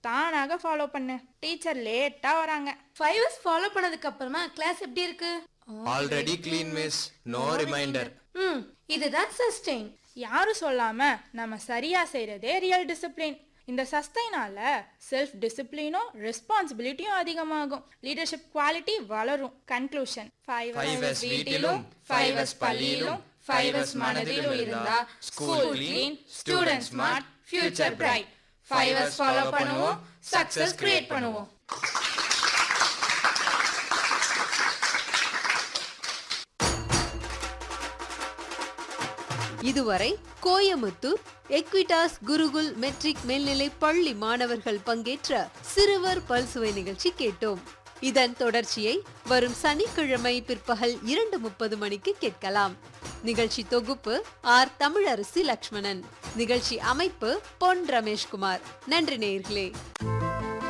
தானாக ஃபாலோ பண்ணு டீச்சர் லேட்டா வராங்க ஃபைவ் ஹவர்ஸ் ஃபாலோ பண்ணதுக்கு அப்புறமா கிளாஸ் எப்படி இருக்கு already clean miss no reminder hmm இதுதான் சஸ்டெயின் யாரும் சொல்லாம நம்ம சரியா செய்யறதே ரியல் டிசிப்ளின் இந்த சஸ்டைனால செல்ஃப் டிசிப்ளினும் ரெஸ்பான்சிபிலிட்டியும் அதிகமாகும் லீடர்ஷிப் குவாலிட்டி வளரும் கன்க்ளூஷன் ஃபைவ் Five S வீட்டிலும், five S பள்ளியிலும், five S மனதிலும் இருந்தா school clean, student smart, future bright. Five S follow பண்ணுவோம் சக்சஸ் கிரியேட் பண்ணுவோம் இதுவரை கோயமுத்தூர் எக்விடாஸ் குருகுல் மெட்ரிக் மேல்நிலை பள்ளி மாணவர்கள் பங்கேற்ற சிறுவர் பல்சுவை நிகழ்ச்சி கேட்டோம் இதன் தொடர்ச்சியை வரும் சனிக்கிழமை பிற்பகல் இரண்டு முப்பது மணிக்கு கேட்கலாம் நிகழ்ச்சி தொகுப்பு ஆர் தமிழரசி லக்ஷ்மணன் நிகழ்ச்சி அமைப்பு பொன் ரமேஷ்குமார் நன்றி நேயர்களே